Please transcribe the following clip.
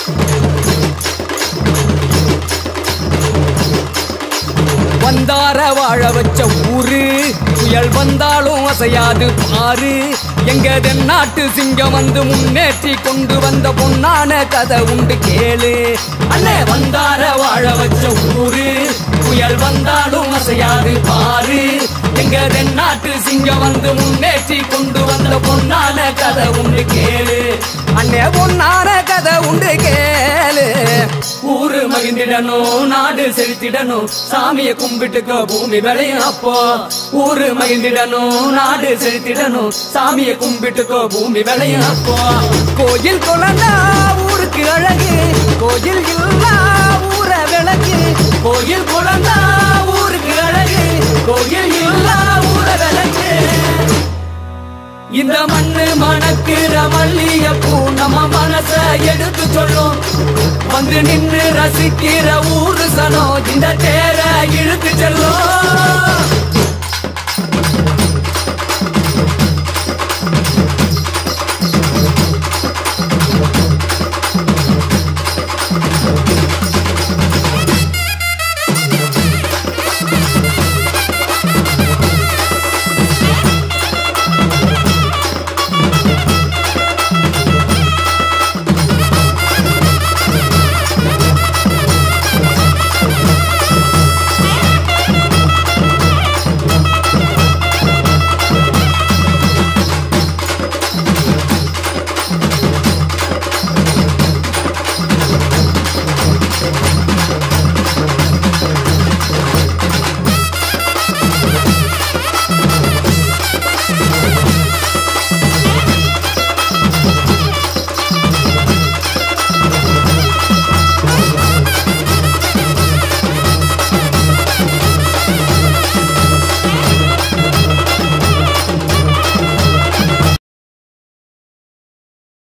வந்தார வாழ வச்ச ஊரு புயல் வந்தாலும் அசையாது பாரு எங்க தென்னாட்டு சிங்கம் வந்து முன்னேற்றி கொண்டு வந்த பொன்னான கதை உண்டு கேளு அண்ணே வந்தார வாழ வச்ச ஊரு புயல் வந்தாலும் அசையாது பாரு எங்க தென்னாட்டு சிங்கம் வந்து முன்னேற்றி கொண்டு வந்த பொன்னான கதை உண்டு கேளு அண்ணே பொன்னான கதை உண்டு கேளு ஊரு மகிழ்ந்திடணும் நாடு செழித்திடணும் சாமியை கும்பிட்டுக்கோ பூமி விளையும் அப்போ ஊரு மகிழ்ந்திடணும் நாடு செழித்திடணும் சாமியை கும்பிட்டுக்கோ பூமி விளையும் அப்போ கோயில் குழந்தா ஊருக்கு அழகு கோயில் இல்லா ஊர விளக்கு கோயில் குழந்தா ஊருக்கு அழகு கோயில் இல்லா ஊர விளக்கு இந்த மண்ணு மணக்கிற மல்லியப்பூ நம்ம மனச எடுத்து சொல்லும் வந்து நின்னு ரசிக்கிற ஊரு சனம் இந்த தேர இழுத்து செல்லும்